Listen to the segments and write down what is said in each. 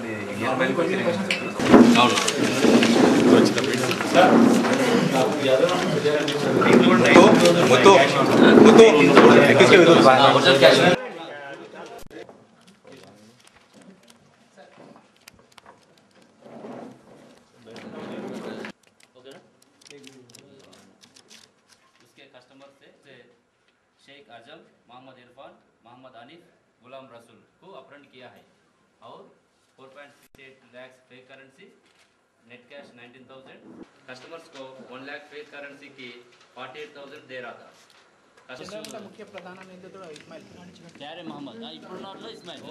Year మైల్ అవును ముత్తు ముత్తు ఎక్కించుకో విరోధ్ బాయ్ ఒరిజినల్ క్యాష్ उसके कस्टमर से से शेख आजम मोहम्मद इरफान मोहम्मद आनिफ गुलाम रसूल को अपहरण किया है और 4.68 lakh fake currency net cash 19,000 कस्टमर्स को 1 लाख फेक करेंसी की 48,000 दे रहा था చంద్రబాబు ముఖ్య ప్రధాన నిందితుడు ఇస్మాయిల్ క్యారే మహమ్మద్ ఇప్పుడు ఇస్మాయిల్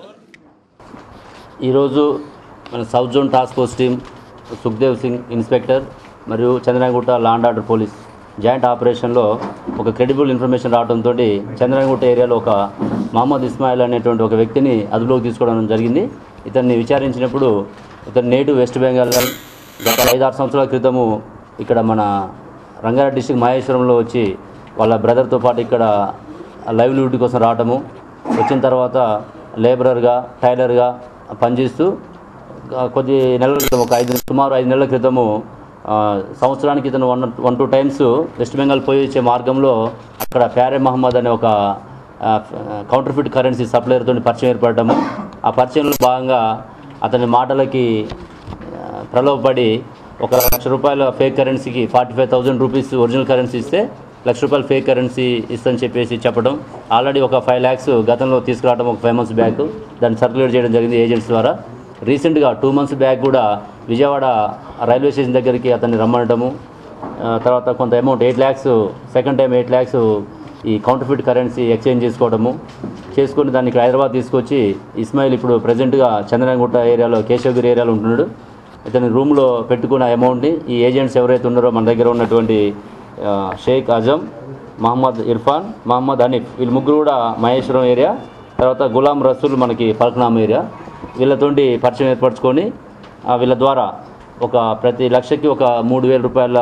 ఈరోజు మన south zone task force team Sukhdev Singh inspector మరియు Chandranagutta land order police joint ఆపరేషన్లో ఒక క్రెడిబుల్ ఇన్ఫర్మేషన్ రావడంతో చంద్రనగుట్ట ఏరియాలో ఒక మహమ్మద్ ఇస్మాయిల్ అనేటువంటి ఒక వ్యక్తిని అదుపులోకి తీసుకోవడం జరిగింది ఇతన్ని విచారించినప్పుడు ఇతను నేటు వెస్ట్ బెంగాల్ గత ఐదారు సంవత్సరాల క్రితము ఇక్కడ మన రంగారెడ్డి డిస్టిక్ మహేశ్వరంలో వచ్చి వాళ్ళ బ్రదర్తో పాటు ఇక్కడ లైవ్లీహుడ్ కోసం రావటము వచ్చిన తర్వాత లేబరర్గా టైలర్గా పనిచేస్తూ ఆ, కొద్ది నెలల క్రితం ఒక ఐదు సుమారు ఐదు నెలల క్రితము ఆ, సంవత్సరానికి ఇతను one one two times West Bengal పోయి వచ్చే మార్గంలో అక్కడ ప్యారే మహమ్మద్ అనే ఒక కౌంటర్ ఫిట్ కరెన్సీ సప్లయర్తో పరిచయం ఏర్పడటము ఆ పరిచయంలో భాగంగా అతని మాటలకి ఆ, ప్రలోభపడి ఒక లక్ష రూపాయల ఫేక్ కరెన్సీకి forty five thousand rupees original currency ఇస్తే లక్ష రూపాయల ఫేక్ కరెన్సీ ఇస్తని చెప్పేసి చెప్పడం ఆల్రెడీ ఒక ఫైవ్ ల్యాక్స్ గతంలో తీసుకురావడం ఒక ఫైవ్ మంత్స్ బ్యాక్ దాన్ని సర్క్యులేట్ చేయడం జరిగింది ఏజెంట్స్ ద్వారా రీసెంట్గా టూ మంత్స్ బ్యాక్ కూడా విజయవాడ రైల్వే స్టేషన్ దగ్గరికి అతన్ని రమ్మనటము ఆ, తర్వాత కొంత amount eight lakhs second time eight lakhs ఈ కౌంటర్ఫిట్ కరెన్సీ ఎక్స్చేంజ్ చేసుకోవడము చేసుకొని దాన్ని ఇక్కడ హైదరాబాద్ తీసుకొచ్చి ఇస్మాయిల్ ఇప్పుడు ప్రజెంట్గా చంద్రనగుట్ట ఏరియాలో కేశవగిరి ఏరియాలో ఉంటున్నాడు ఇతని రూమ్లో పెట్టుకున్న అమౌంట్ని ఈ ఏజెంట్స్ ఎవరైతే ఉన్నారో మన దగ్గర ఉన్నటువంటి ఆ, షేక్ అజం మహమ్మద్ ఇర్ఫాన్ మహమ్మద్ హనీఫ్ వీళ్ళు ముగ్గురు కూడా మహేశ్వరం ఏరియా తర్వాత గులాం రసూల్ మనకి ఫల్క్నామ్ ఏరియా వీళ్ళతోటి పరిచయం ఏర్పరచుకొని ఆ, వీళ్ళ ద్వారా ఒక ప్రతి లక్షకి ఒక మూడు వేల రూపాయల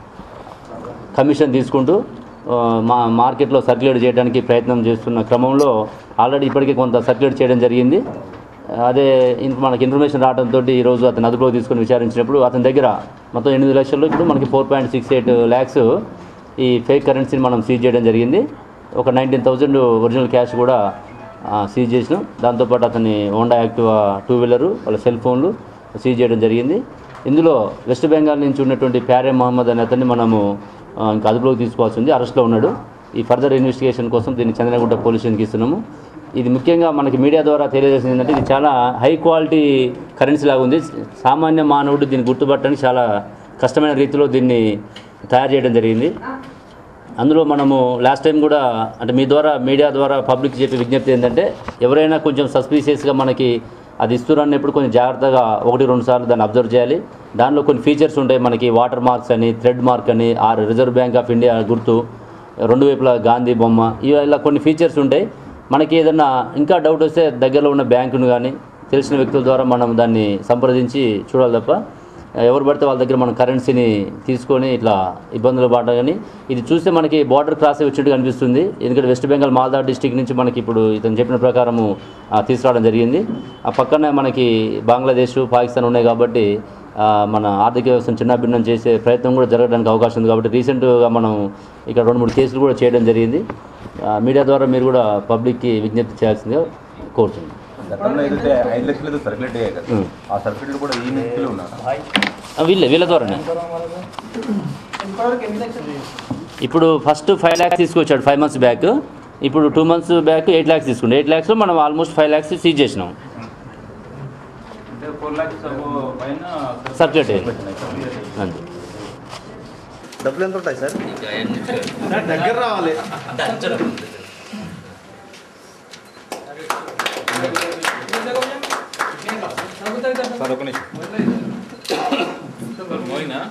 కమిషన్ తీసుకుంటూ ఆ, మా మార్కెట్లో సర్క్యులేట్ చేయడానికి ప్రయత్నం చేస్తున్న క్రమంలో ఆల్రెడీ ఇప్పటికే కొంత సర్క్యులేట్ చేయడం జరిగింది అదే ఇన్- మనకి ఇన్ఫర్మేషన్ రావడంతో ఈరోజు అతను అదుపులోకి తీసుకొని విచారించినప్పుడు అతని దగ్గర మొత్తం ఎనిమిది లక్షల్లో ఇప్పుడు మనకి four point six eight lakhs ఈ ఫేక్ కరెన్సీని మనం సీజ్ చేయడం జరిగింది ఒక నైన్టీన్ థౌజండ్ ఒరిజినల్ క్యాష్ కూడా ఆ, సీజ్ చేసినాం దాంతోపాటు అతని హోండా యాక్టివా టూ వీలరు వాళ్ళ సెల్ ఫోన్లు సీజ్ చేయడం జరిగింది ఇందులో వెస్ట్ బెంగాల్ నుంచి ఉన్నటువంటి ప్యారే మహమ్మద్ అనే అతన్ని మనము ఆ, ఇంకా అదుపులోకి తీసుకోవాల్సి ఉంది అరెస్ట్లో ఉన్నాడు ఈ ఫర్దర్ ఇన్వెస్టిగేషన్ కోసం దీన్ని చంద్రగుట్ట పోలీస్ స్టేషన్కి ఇస్తున్నాము ఇది ముఖ్యంగా మనకి మీడియా ద్వారా తెలియజేసింది ఏంటంటే ఇది చాలా హై క్వాలిటీ కరెన్సీ లాగా ఉంది సామాన్య మానవుడు దీన్ని గుర్తుపట్టడానికి చాలా కష్టమైన రీతిలో దీన్ని తయారు చేయడం జరిగింది అందులో మనము లాస్ట్ టైం కూడా అంటే మీ ద్వారా మీడియా ద్వారా పబ్లిక్ చెప్పే విజ్ఞప్తి ఏంటంటే ఎవరైనా కొంచెం సస్పీషియస్గా మనకి అది ఇస్తున్నప్పుడు కొంచెం జాగ్రత్తగా ఒకటి రెండు సార్లు దాన్ని అబ్జర్వ్ చేయాలి దానిలో కొన్ని ఫీచర్స్ ఉంటాయి మనకి వాటర్ మార్క్స్ అని థ్రెడ్ మార్క్ అని ఆ రిజర్వ్ బ్యాంక్ ఆఫ్ ఇండియా గుర్తు రెండు వైపులా గాంధీ బొమ్మ ఇవి ఇలా కొన్ని ఫీచర్స్ ఉంటాయి మనకి ఏదైనా ఇంకా డౌట్ వస్తే దగ్గరలో ఉన్న బ్యాంకును కానీ తెలిసిన వ్యక్తుల ద్వారా మనం దాన్ని సంప్రదించి చూడాలి తప్ప ఎవరు పడితే వాళ్ళ దగ్గర మనం కరెన్సీని తీసుకొని ఇట్లా ఇబ్బందులు పడ్డా కానీ ఇది చూస్తే మనకి బార్డర్ క్రాస్ వచ్చినట్టు కనిపిస్తుంది ఎందుకంటే వెస్ట్ బెంగాల్ మాల్దా డిస్టిక్ నుంచి మనకి ఇప్పుడు ఇతను చెప్పిన ప్రకారము ఆ, తీసుకురావడం జరిగింది ఆ పక్కనే మనకి బంగ్లాదేశ్ పాకిస్తాన్ ఉన్నాయి కాబట్టి ఆ, మన ఆర్థిక వ్యవస్థను చిన్నాభిన్నం చేసే ప్రయత్నం కూడా జరగడానికి అవకాశం ఉంది కాబట్టి రీసెంట్గా మనం ఇక్కడ రెండు మూడు కేసులు కూడా చేయడం జరిగింది ఆ, మీడియా ద్వారా మీరు కూడా పబ్లిక్కి విజ్ఞప్తి చేయాల్సిందిగా కోరుతున్నాను గతంలో ఏదైతే ఐదు లక్షలు ఏదో సర్క్యులేట్ అయ్యాయి కదా ఉం. ఆ సర్క్యులేట్ కూడా ఈ వ్యక్తులు ఉన్నారు ఆ, వీళ్ళే వీళ్ళ ద్వారానే ఇప్పటివరకు ఎన్ని లక్షలు ఇప్పుడు ఫస్ట్ ఫైవ్ ల్యాక్స్ తీసుకొచ్చాడు ఫైవ్ మంత్స్ బ్యాక్ ఇప్పుడు two months back eight lakhs తీసుకుంటే ఎయిట్ ల్యాక్స్లో మనం ఆల్మోస్ట్ ఫైవ్ ల్యాక్స్ సీజ్ చేసినాం ఫోర్ ల్యాక్స్ పైన సర్క్యులేట్ అయ్యింది అంతే డబ్బులు ఎంత ఉంటాయి సార్ ఇంకా ఎన్ని దగ్గర రావాలి సార్ ఒక నిమిషం మోయినా